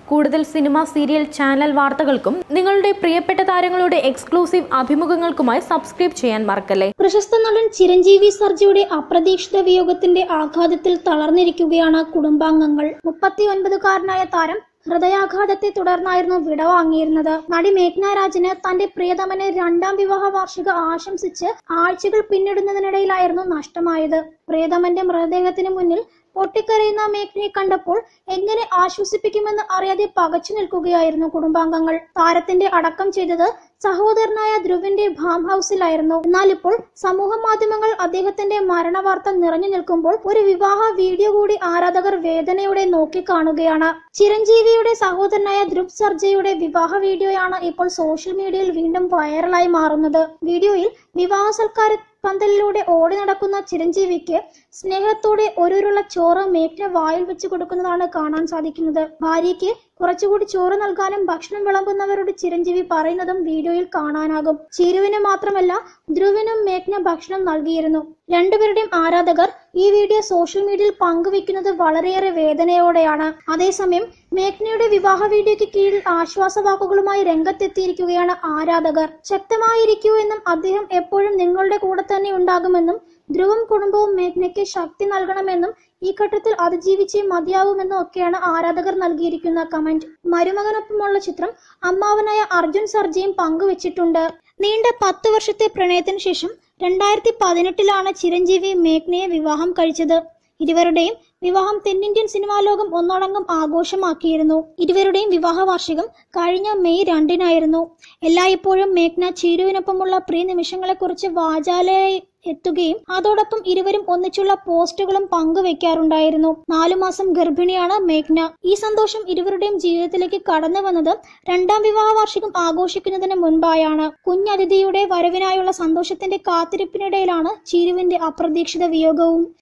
കൂടുതൽ cinema serial channel വാർത്തകൾക്കും നിങ്ങളുടെ പ്രിയപ്പെട്ട താരങ്ങളുടെ എക്സ്ക്ലൂസീവ് അഭിമുഖങ്ങൾക്കുമായി സബ്സ്ക്രൈബ് ചെയ്യാൻ മറക്കല്ലേ പ്രശസ്ത നടൻ ചിരഞ്ജീവി സർജയുടെ അപ്രതീക്ഷിത വിയോഗത്തിന്റെ ആഘാതത്തിൽ തളർന്നിരിക്കുകയാണ് കുടുംബാംഗങ്ങൾ മുപ്പത്തിയൊൻപതുകാരനായ താരം ഹൃദയാഘാതത്തെ തുടർന്നായിരുന്നു വിടവാങ്ങിയിരുന്നത് നടി മേഘ്ന രാജിന് തന്റെ പ്രിയതമനെ രണ്ടാം വിവാഹ വാർഷിക ആശംസിച്ച് ആഴ്ചകൾ പിന്നിടുന്നതിനിടയിലായിരുന്നു നഷ്ടമായത് പ്രിയതമന്റെ മൃതദേഹത്തിന് മുന്നിൽ പൊട്ടിക്കരയുന്ന മേഘ്നയെ കണ്ടപ്പോൾ എങ്ങനെ ആശ്വസിപ്പിക്കുമെന്ന് അറിയാതെ പകച്ചു നിൽക്കുകയായിരുന്നു കുടുംബാംഗങ്ങൾ താരത്തിന്റെ അടക്കം ചെയ്തത് സഹോദരനായ ധ്രുവിന്റെ ഫാം ഹൗസിലായിരുന്നു എന്നാൽ ഇപ്പോൾ സമൂഹ മാധ്യമങ്ങൾ അദ്ദേഹത്തിന്റെ മരണവാർത്ത നിറഞ്ഞു നിൽക്കുമ്പോൾ ഒരു വിവാഹ വീഡിയോ കൂടി ആരാധകർ വേദനയോടെ നോക്കിക്കാണുകയാണ് ചിരഞ്ജീവിയുടെ സഹോദരനായ ധ്രുവ് സർജയുടെ വിവാഹ വീഡിയോയാണ് ഇപ്പോൾ സോഷ്യൽ മീഡിയയിൽ വീണ്ടും വൈറലായി മാറുന്നത് വീഡിയോയിൽ വിവാഹ സൽക്കാര പന്തലിലൂടെ ഓടി നടക്കുന്ന ചിരഞ്ജീവിക്ക് സ്നേഹത്തോടെ ഒരുരുള്ള ചോറ് മേഘ്ന വായിൽ വെച്ച് കൊടുക്കുന്നതാണ് കാണാൻ സാധിക്കുന്നത് ഭാര്യയ്ക്ക് കുറച്ചുകൂടി ചോറ് നൽകാനും ഭക്ഷണം വിളമ്പുന്നവരോട് ചിരഞ്ജീവി പറയുന്നതും വീഡിയോയിൽ കാണാനാകും ചീരുവിന് മാത്രമല്ല ധ്രുവിനും മേഘ്ന ഭക്ഷണം നൽകിയിരുന്നു രണ്ടുപേരുടെയും ആരാധകർ ഈ വീഡിയോ സോഷ്യൽ മീഡിയയിൽ പങ്കുവെക്കുന്നത് വളരെയേറെ വേദനയോടെയാണ് അതേസമയം മേഘ്നയുടെ വിവാഹ വീഡിയോയ്ക്ക് കീഴിൽ ആശ്വാസവാക്കുകളുമായി രംഗത്തെത്തിയിരിക്കുകയാണ് ആരാധകർ ശക്തമായിരിക്കൂ എന്നും അദ്ദേഹം എപ്പോഴും നിങ്ങളുടെ കൂടെ തന്നെ ഉണ്ടാകുമെന്നും ധ്രുവും കുടുംബവും മേഘ്നയ്ക്ക് ശക്തി നൽകണമെന്നും ഈ ഘട്ടത്തിൽ അതിജീവിച്ചേ മതിയാവുമെന്നും ഒക്കെയാണ് ആരാധകർ നൽകിയിരിക്കുന്ന കമന്റ് മരുമകനൊപ്പമുള്ള ചിത്രം അമ്മാവനായ അർജുൻ സർജയും പങ്കുവച്ചിട്ടുണ്ട് നീണ്ട പത്ത് വർഷത്തെ പ്രണയത്തിന് ശേഷം രണ്ടായിരത്തി പതിനെട്ടിലാണ് ചിരഞ്ജീവി മേഘ്നയെ വിവാഹം കഴിച്ചത് ഇരുവരുടെയും വിവാഹം തെന്നിന്ത്യൻ സിനിമാ ലോകം ഒന്നടങ്കം ആഘോഷമാക്കിയിരുന്നു ഇരുവരുടെയും വിവാഹ വാർഷികം കഴിഞ്ഞ മെയ് രണ്ടിനായിരുന്നു എല്ലായ്പ്പോഴും മേഘ്ന ചീരുവിനൊപ്പമുള്ള പ്രിയ നിമിഷങ്ങളെക്കുറിച്ച് വാചാലയായി എത്തുകയും അതോടൊപ്പം ഇരുവരും ഒന്നിച്ചുള്ള പോസ്റ്റുകളും പങ്കുവെക്കാറുണ്ടായിരുന്നു നാലു മാസം ഗർഭിണിയാണ് മേഘ്ന ഈ സന്തോഷം ഇരുവരുടെയും ജീവിതത്തിലേക്ക് കടന്നു വന്നത് രണ്ടാം വിവാഹ വാർഷികം ആഘോഷിക്കുന്നതിന് മുൻപായാണ് കുഞ്ഞതിഥിയുടെ വരവിനായുള്ള സന്തോഷത്തിന്റെ കാത്തിരിപ്പിനിടയിലാണ് ചീരുവിന്റെ അപ്രതീക്ഷിത വിയോഗവും